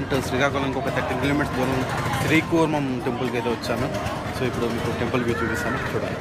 ఇటు శ్రీకాకుళంకి ఒక thirty kilometres దూరం శ్రీకూర్మం టెంపుల్కి అయితే వచ్చాను సో ఇప్పుడు మీకు టెంపుల్ వ్యూ చూపిస్తాను చూడాలి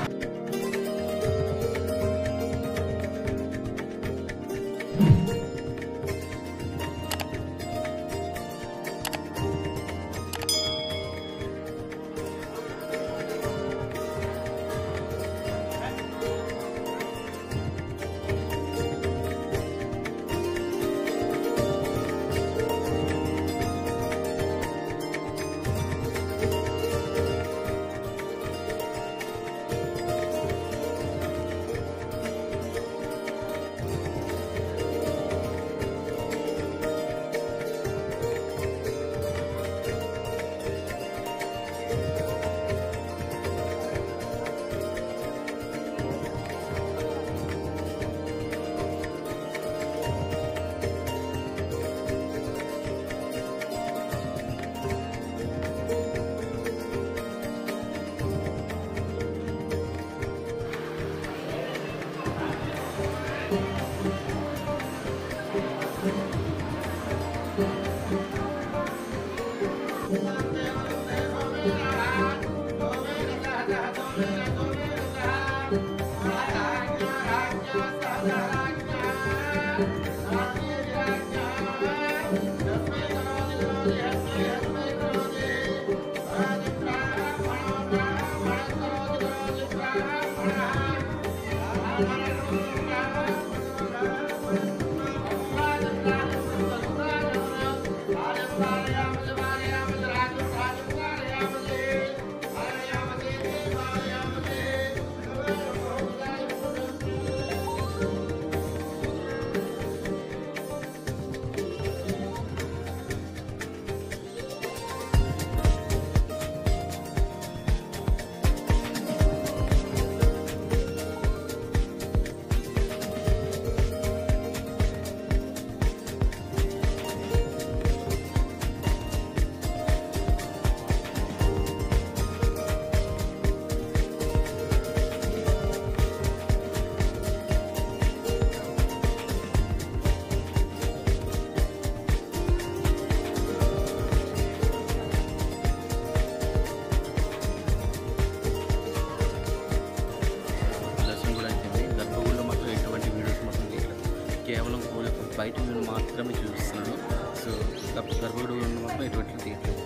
దర్శనం కూడా అయిపోయింది గర్భగుడిలో మాత్రం ఎటువంటి వీడియోస్ మాత్రం తీయలేదు కేవలం పూల బయట వ్యూ మాత్రమే చూపిస్తున్నాను సో గర్భ- గర్భగుడి మాత్రం ఎటువంటి తీయట్లేదు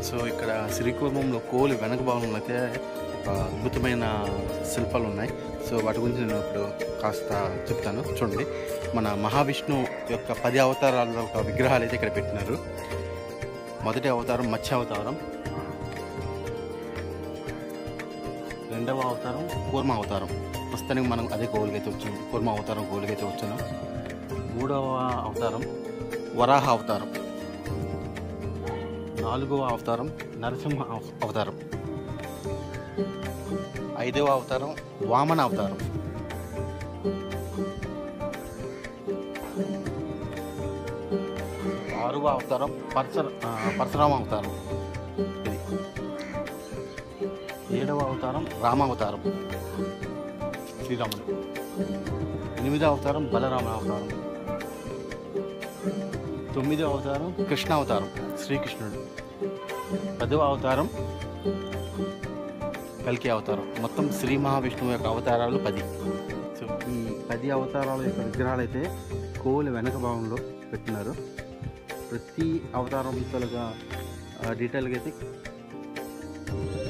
సో ఇక్కడ శ్రీకూర్మంలో కోలి వెనక భాగంలో అయితే ఒక అద్భుతమైన శిల్పాలు ఉన్నాయి సో వాటి గురించి నేను ఇప్పుడు కాస్త చెప్తాను చూడండి మన మహావిష్ణు యొక్క పది అవతారాల ఒక విగ్రహాలు అయితే ఇక్కడ పెట్టినారు మొదటి అవతారం మత్స్య అవతారం రెండవ అవతారం కూర్మ అవతారం ప్రస్తుతానికి మనం అదే గోల్గైతే వచ్చాం కూర్మ అవతారం గోల్గైతే వచ్చాను మూడవ అవతారం వరాహ అవతారం నాలుగవ అవతారం నరసింహ అవ- అవతారం ఐదవ అవతారం వామన అవతారం ఆరవ అవతారం పరశుర ఆ, పరశురామ అవతారం ఇది ఏడవ అవతారం రామ అవతారం శ్రీరాముడు ఎనిమిదవ అవతారం బలరామ అవతారం తొమ్మిదవ అవతారం కృష్ణ అవతారం శ్రీకృష్ణుడు పదవ అవతారం కల్కి అవతారం మొత్తం శ్రీ మహావిష్ణువు యొక్క అవతారాలు పది సో ఈ పది అవతారాల యొక్క విగ్రహాలు అయితే కోవిల వెనక భాగంలో పెట్టినారు ప్రతి అవతారం తలుగా డీటెయిల్గా అయితే